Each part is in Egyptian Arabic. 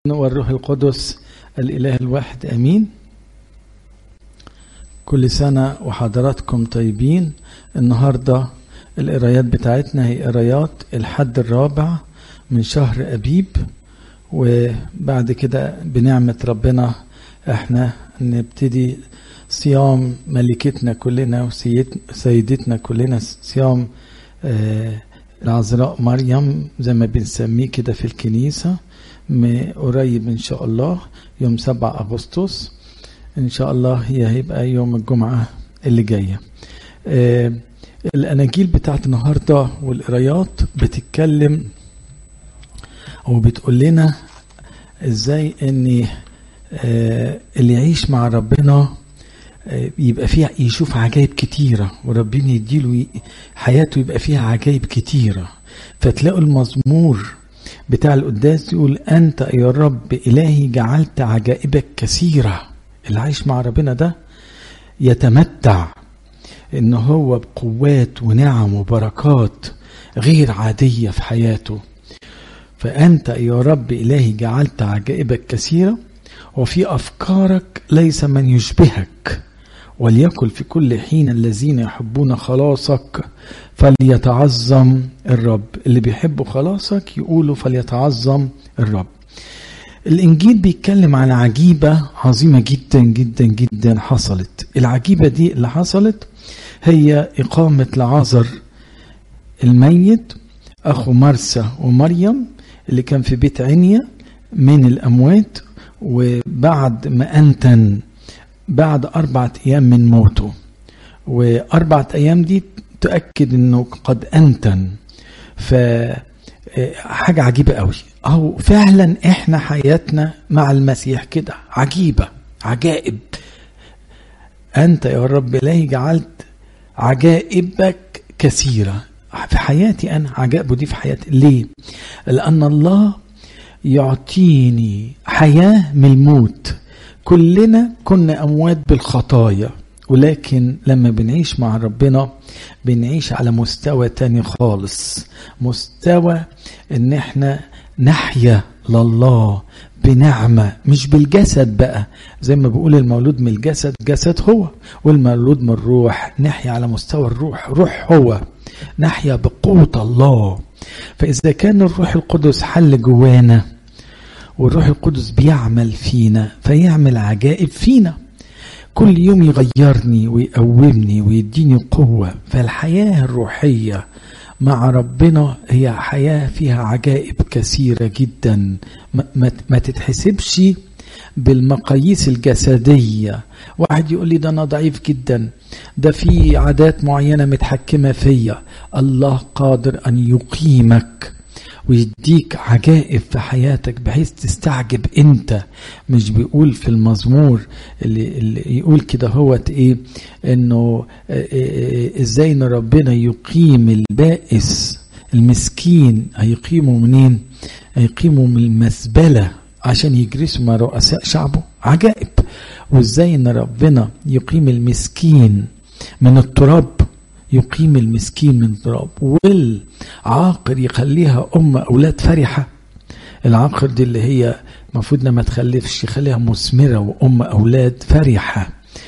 والروح القدس الإله الواحد أمين كل سنة وحضراتكم طيبين النهاردة القرايات بتاعتنا هي قرايات الحد الرابع من شهر أبيب وبعد كده بنعمة ربنا احنا نبتدي صيام ملكتنا كلنا وسيدتنا كلنا صيام آه العذراء مريم زي ما بنسميه كده في الكنيسة قريب ان شاء الله يوم 7 اغسطس ان شاء الله هي هيبقى يوم الجمعة اللي جاية آه الاناجيل بتاعت النهاردة والقرايات بتتكلم او بتقول لنا ازاي ان آه اللي يعيش مع ربنا آه يبقى فيها يشوف عجائب كتيرة وربنا يديله حياته يبقى فيها عجائب كتيرة فتلاقوا المزمور بتاع القداس يقول أنت يا رب إلهي جعلت عجائبك كثيرة اللي عايش مع ربنا ده يتمتع إن هو بقوات ونعم وبركات غير عادية في حياته فأنت يا رب إلهي جعلت عجائبك كثيرة وفي أفكارك ليس من يشبهك وليكن في كل حين الذين يحبون خلاصك فليتعظم الرب اللي بيحبوا خلاصك يقولوا فليتعظم الرب الانجيل بيتكلم عن عجيبه عظيمه جدا جدا جدا حصلت العجيبه دي اللي حصلت هي اقامه لعازر الميت اخو مرسى ومريم اللي كان في بيت عنيا من الاموات وبعد ما انتن بعد أربعة أيام من موته وأربعة أيام دي تؤكد أنه قد أنتن ف حاجة عجيبة قوي أو فعلا إحنا حياتنا مع المسيح كده عجيبة عجائب أنت يا رب إلهي جعلت عجائبك كثيرة في حياتي أنا عجائبه دي في حياتي ليه؟ لأن الله يعطيني حياة من الموت كلنا كنا اموات بالخطايا ولكن لما بنعيش مع ربنا بنعيش على مستوى تاني خالص مستوى ان احنا نحيا لله بنعمة مش بالجسد بقى زي ما بيقول المولود من الجسد جسد هو والمولود من الروح نحيا على مستوى الروح روح هو نحيا بقوة الله فإذا كان الروح القدس حل جوانا والروح القدس بيعمل فينا فيعمل عجائب فينا كل يوم يغيرني ويقومني ويديني قوة فالحياة الروحية مع ربنا هي حياة فيها عجائب كثيرة جدا ما, ما, ما تتحسبش بالمقاييس الجسدية واحد يقول لي ده أنا ضعيف جدا ده في عادات معينة متحكمة فيا الله قادر أن يقيمك ويديك عجائب في حياتك بحيث تستعجب انت مش بيقول في المزمور اللي, اللي يقول كده هوت ايه انه ازاي ان ربنا يقيم البائس المسكين هيقيمه منين هيقيمه من المزبله عشان يجلسوا مع رؤساء شعبه عجائب وازاي ان ربنا يقيم المسكين من التراب يقيم المسكين من التراب والعاقر يخليها ام اولاد فرحه العاقر دي اللي هي المفروض ما تخلفش يخليها مثمره وام اولاد فرحه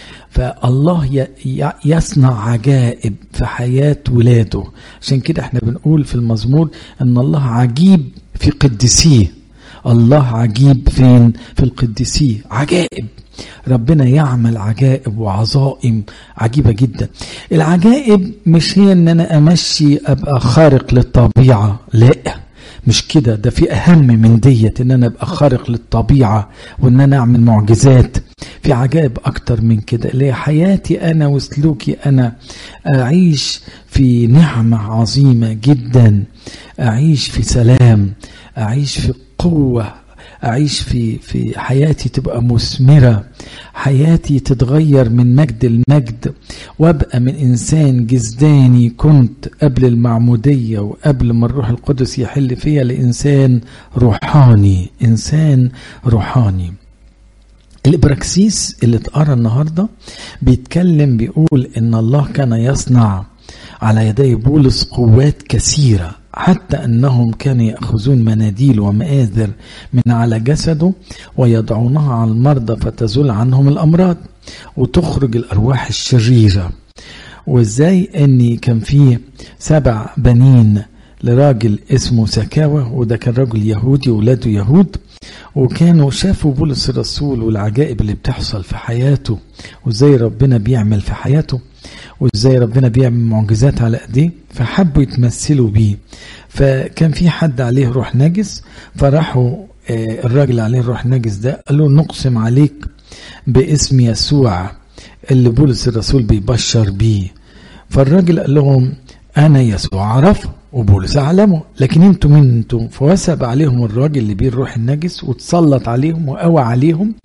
فالله يصنع عجائب في حياه ولاده عشان كده احنا بنقول في المزمور ان الله عجيب في قدسيه الله عجيب فين في القدسيه عجائب ربنا يعمل عجائب وعظائم عجيبه جدا العجائب مش هي ان انا امشي ابقى خارق للطبيعه لا مش كده ده في اهم من ديت ان انا ابقى خارق للطبيعه وان انا اعمل معجزات في عجائب اكتر من كده اللي هي حياتي انا وسلوكي انا اعيش في نعمه عظيمه جدا اعيش في سلام اعيش في قوه أعيش في في حياتي تبقى مثمرة حياتي تتغير من مجد المجد وأبقى من إنسان جزداني كنت قبل المعمودية وقبل ما الروح القدس يحل فيا لإنسان روحاني إنسان روحاني الإبراكسيس اللي اتقرا النهاردة بيتكلم بيقول إن الله كان يصنع على يدي بولس قوات كثيرة حتى أنهم كانوا يأخذون مناديل ومآذر من على جسده ويضعونها على المرضى فتزول عنهم الأمراض وتخرج الأرواح الشريرة وإزاي أني كان في سبع بنين لراجل اسمه سكاوى وده كان راجل يهودي ولاده يهود وكانوا شافوا بولس الرسول والعجائب اللي بتحصل في حياته وازاي ربنا بيعمل في حياته وازاي ربنا بيعمل معجزات على ايديه فحبوا يتمثلوا بيه فكان في حد عليه روح نجس فراحوا الراجل عليه روح نجس ده قال له نقسم عليك باسم يسوع اللي بولس الرسول بيبشر بيه فالراجل قال لهم انا يسوع اعرفه وبولس اعلمه لكن انتوا مين انتوا فوسب عليهم الراجل اللي بيه الروح النجس وتسلط عليهم وقوى عليهم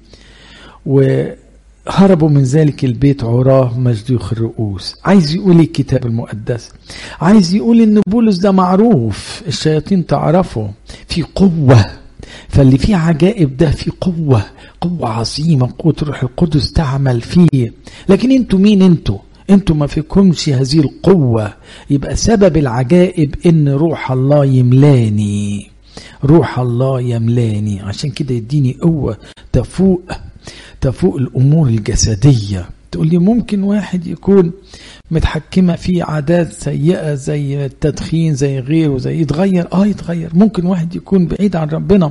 وهربوا من ذلك البيت عراه مجدوخ الرؤوس عايز يقول الكتاب المقدس عايز يقول ان بولس ده معروف الشياطين تعرفه في قوه فاللي فيه عجائب ده في قوه قوه عظيمه قوه الروح القدس تعمل فيه لكن انتوا مين انتوا انتوا ما فيكمش هذه القوة يبقى سبب العجائب ان روح الله يملاني روح الله يملاني عشان كده يديني قوة تفوق تفوق الامور الجسدية تقول لي ممكن واحد يكون متحكمة في عادات سيئة زي التدخين زي غيره زي يتغير اه يتغير ممكن واحد يكون بعيد عن ربنا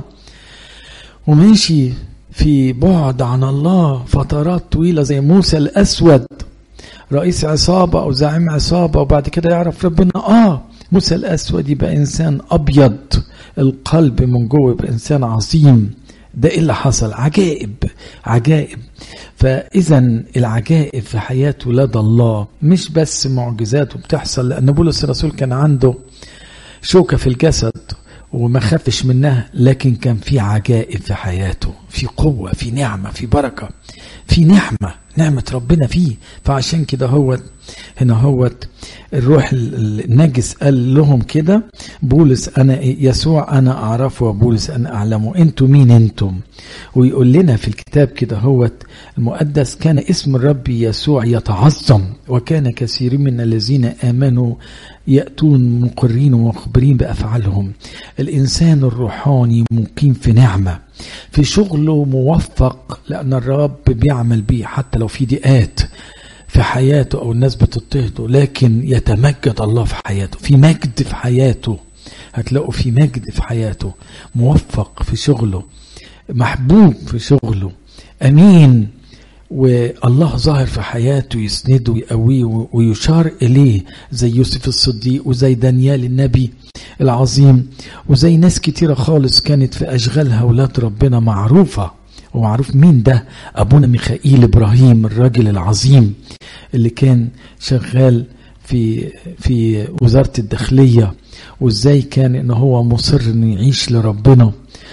وماشي في بعد عن الله فترات طويلة زي موسى الأسود رئيس عصابة أو زعيم عصابة وبعد كده يعرف ربنا آه موسى الأسود يبقى إنسان أبيض القلب من جوه يبقى إنسان عظيم ده إيه اللي حصل عجائب عجائب فإذا العجائب في حياة ولاد الله مش بس معجزات وبتحصل لأن بولس الرسول كان عنده شوكة في الجسد وما خافش منها لكن كان في عجائب في حياته في قوة في نعمة في بركة في نعمة نعمة ربنا فيه فعشان كده هو هنا هو الروح النجس قال لهم كده بولس انا يسوع انا اعرفه وبولس انا اعلمه انتوا مين انتم ويقول لنا في الكتاب كده هو المقدس كان اسم الرب يسوع يتعظم وكان كثير من الذين امنوا ياتون مقرين ومخبرين بافعالهم الانسان الروحاني مقيم في نعمه في شغله موفق لان الرب بيعمل بيه حتى لو في ضيقات في حياته او الناس بتضطهده لكن يتمجد الله في حياته في مجد في حياته هتلاقوا في مجد في حياته موفق في شغله محبوب في شغله امين والله ظاهر في حياته يسنده ويقويه ويشار اليه زي يوسف الصديق وزي دانيال النبي العظيم وزي ناس كتيره خالص كانت في اشغالها ولاد ربنا معروفه ومعروف مين ده ابونا ميخائيل ابراهيم الراجل العظيم اللي كان شغال في في وزاره الداخليه وازاي كان ان هو مصر انه يعيش لربنا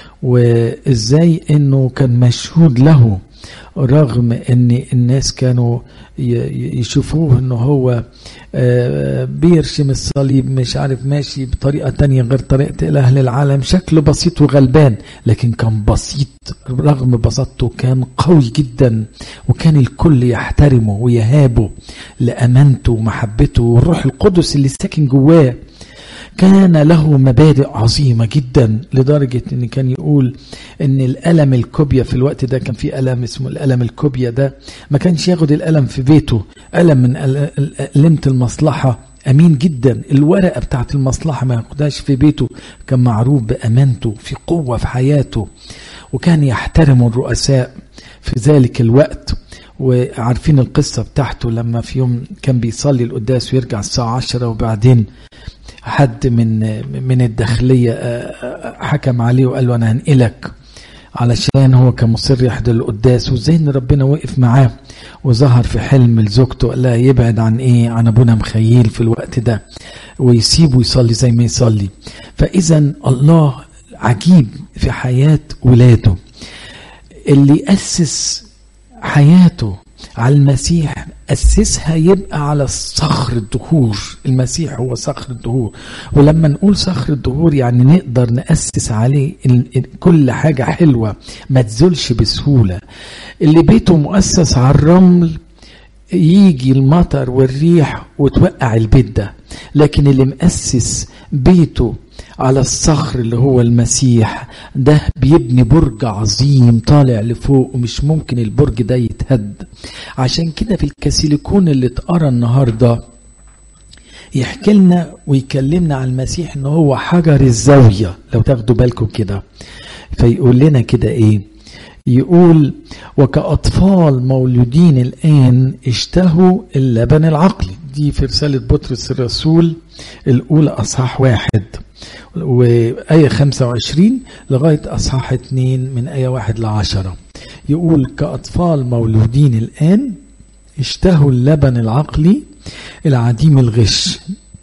وازاي انه كان مشهود له رغم ان الناس كانوا يشوفوه ان هو بيرشم الصليب مش عارف ماشي بطريقة تانية غير طريقة الاهل العالم شكله بسيط وغلبان لكن كان بسيط رغم بساطته كان قوي جدا وكان الكل يحترمه ويهابه لأمانته ومحبته والروح القدس اللي ساكن جواه كان له مبادئ عظيمة جدا لدرجة ان كان يقول ان الألم الكوبيا في الوقت ده كان في ألم اسمه الألم الكوبيا ده ما كانش ياخد الألم في بيته ألم من ألمة المصلحة أمين جدا الورقة بتاعت المصلحة ما ياخدهاش في بيته كان معروف بأمانته في قوة في حياته وكان يحترم الرؤساء في ذلك الوقت وعارفين القصة بتاعته لما في يوم كان بيصلي القداس ويرجع الساعة عشرة وبعدين حد من من الداخلية حكم عليه وقال له أنا هنقلك علشان هو كان مصر يحضر القداس وازاي ان ربنا وقف معاه وظهر في حلم لزوجته قال لها يبعد عن ايه عن ابونا مخيل في الوقت ده ويسيبه يصلي زي ما يصلي فاذا الله عجيب في حياه ولاده اللي اسس حياته على المسيح أسسها يبقى على صخر الدهور المسيح هو صخر الدهور ولما نقول صخر الدهور يعني نقدر نأسس عليه كل حاجة حلوة ما تزولش بسهولة اللي بيته مؤسس على الرمل يجي المطر والريح وتوقع البيت ده لكن اللي مؤسس بيته على الصخر اللي هو المسيح ده بيبني برج عظيم طالع لفوق ومش ممكن البرج ده يتهد عشان كده في الكاسيليكون اللي اتقرا النهارده يحكي لنا ويكلمنا عن المسيح ان هو حجر الزاويه لو تاخدوا بالكم كده فيقول لنا كده ايه يقول وكأطفال مولودين الآن اشتهوا اللبن العقلي دي في رسالة بطرس الرسول الأولى أصحاح واحد وآية 25 لغاية أصحاح 2 من آية 1 لعشرة يقول كأطفال مولودين الآن اشتهوا اللبن العقلي العديم الغش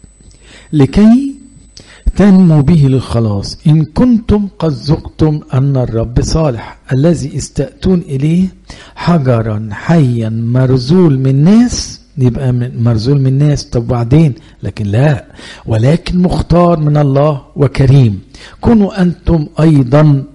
لكي تنمو به للخلاص إن كنتم قد ذقتم أن الرب صالح الذي استأتون إليه حجرا حيا مرزول من ناس يبقى مرزول من ناس طب بعدين لكن لا ولكن مختار من الله وكريم كونوا أنتم أيضا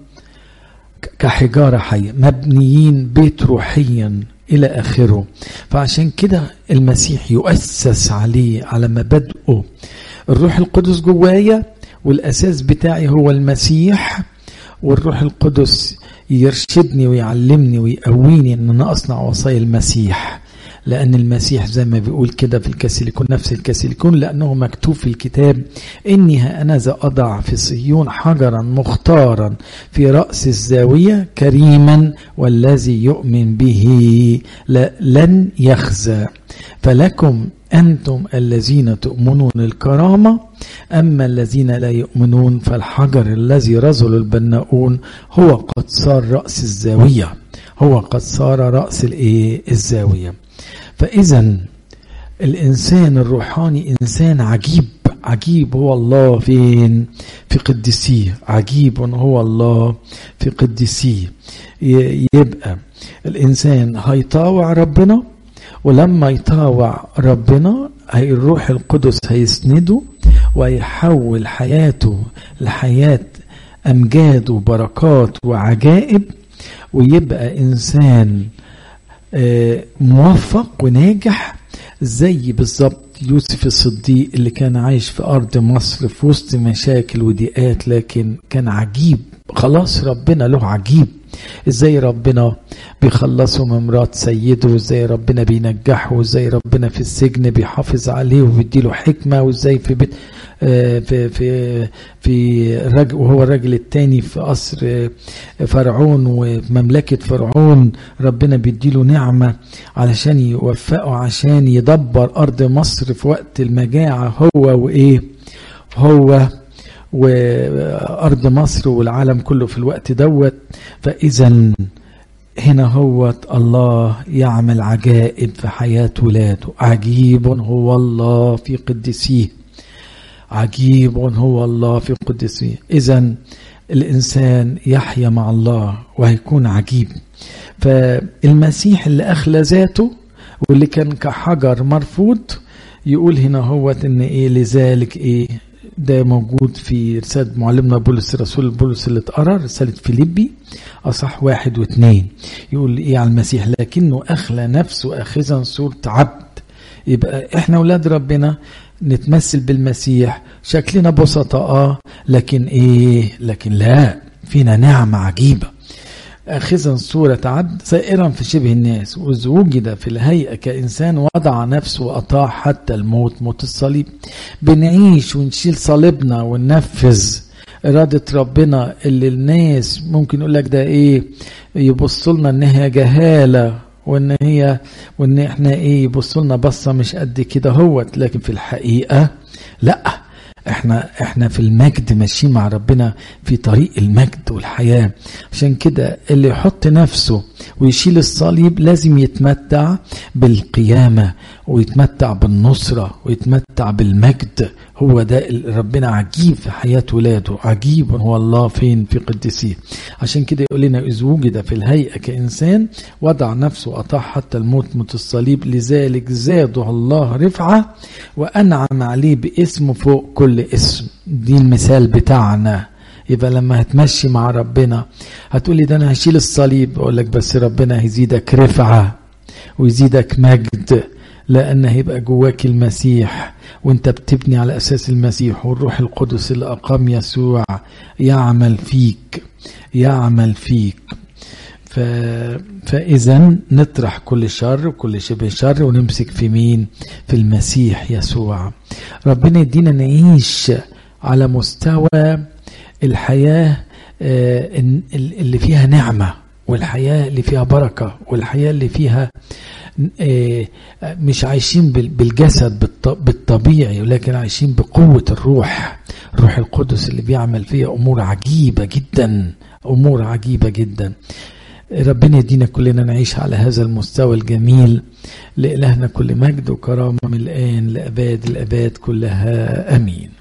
كحجارة حية مبنيين بيت روحيا إلى آخره فعشان كده المسيح يؤسس عليه على مبادئه الروح القدس جوايا والأساس بتاعي هو المسيح والروح القدس يرشدني ويعلمني ويقويني ان انا اصنع وصايا المسيح لأن المسيح زي ما بيقول كده في الكاسيليكون نفس الكاسيليكون لأنه مكتوب في الكتاب إني هأنذا أضع في صهيون حجرا مختارا في رأس الزاوية كريما والذي يؤمن به لن يخزى فلكم أنتم الذين تؤمنون الكرامة أما الذين لا يؤمنون فالحجر الذي رزل البناؤون هو قد صار رأس الزاوية هو قد صار رأس الزاوية فإذا الإنسان الروحاني إنسان عجيب عجيب هو الله فين في قدسيه عجيب هو الله في قدسيه يبقى الإنسان هيطاوع ربنا ولما يطاوع ربنا هي الروح القدس هيسنده ويحول حياته لحياة أمجاد وبركات وعجائب ويبقى إنسان موفق وناجح زي بالظبط يوسف الصديق اللي كان عايش في أرض مصر في وسط مشاكل وضيقات لكن كان عجيب خلاص ربنا له عجيب ازاي ربنا بيخلصه من مرات سيده وازاي ربنا بينجحه وازاي ربنا في السجن بيحافظ عليه وبيديله حكمه وازاي في بيت في في في الرجل وهو الراجل الثاني في قصر فرعون ومملكه فرعون ربنا بيديله نعمه علشان يوفقه عشان يدبر ارض مصر في وقت المجاعه هو وايه هو وارض مصر والعالم كله في الوقت دوت فاذا هنا هو الله يعمل عجائب في حياة ولاده عجيب هو الله في قدسيه عجيب هو الله في قدسيه إذا الإنسان يحيا مع الله وهيكون عجيب فالمسيح اللي أخلى ذاته واللي كان كحجر مرفوض يقول هنا هو إن إيه لذلك إيه ده موجود في رسالة معلمنا بولس رسول بولس اللي اتقرا رسالة فيليبي أصح واحد واثنين يقول إيه على المسيح لكنه أخلى نفسه أخذا صورة عبد يبقى إحنا أولاد ربنا نتمثل بالمسيح شكلنا بسطاء آه لكن إيه لكن لا فينا نعمة عجيبة آخذا صورة عبد سائرا في شبه الناس وإذ وجد في الهيئة كإنسان وضع نفسه وأطاع حتى الموت موت الصليب بنعيش ونشيل صليبنا وننفذ إرادة ربنا اللي الناس ممكن يقول لك ده إيه يبصوا لنا إنها جهالة وإن هي وإن إحنا إيه يبصوا لنا بصة مش قد كده هوت لكن في الحقيقة لأ احنا احنا في المجد ماشيين مع ربنا في طريق المجد والحياه عشان كده اللي يحط نفسه ويشيل الصليب لازم يتمتع بالقيامه ويتمتع بالنصره ويتمتع بالمجد هو ده ربنا عجيب في حياه ولاده عجيب هو الله فين في قدسيه عشان كده يقول لنا اذ وجد في الهيئه كانسان وضع نفسه اطاع حتى الموت موت الصليب لذلك زاده الله رفعه وانعم عليه باسمه فوق كل اسم دي المثال بتاعنا يبقى لما هتمشي مع ربنا هتقولي ده انا هشيل الصليب اقول لك بس ربنا هيزيدك رفعه ويزيدك مجد لأن هيبقى جواك المسيح وانت بتبني على أساس المسيح والروح القدس اللي أقام يسوع يعمل فيك يعمل فيك ف... فإذا نطرح كل شر وكل شبه شر ونمسك في مين في المسيح يسوع ربنا يدينا نعيش على مستوى الحياة اللي فيها نعمة والحياة اللي فيها بركة والحياة اللي فيها مش عايشين بالجسد بالطبيعي ولكن عايشين بقوة الروح الروح القدس اللي بيعمل فيها أمور عجيبة جدا أمور عجيبة جدا ربنا يدينا كلنا نعيش على هذا المستوى الجميل لإلهنا كل مجد وكرامة من الآن لأباد الأباد كلها أمين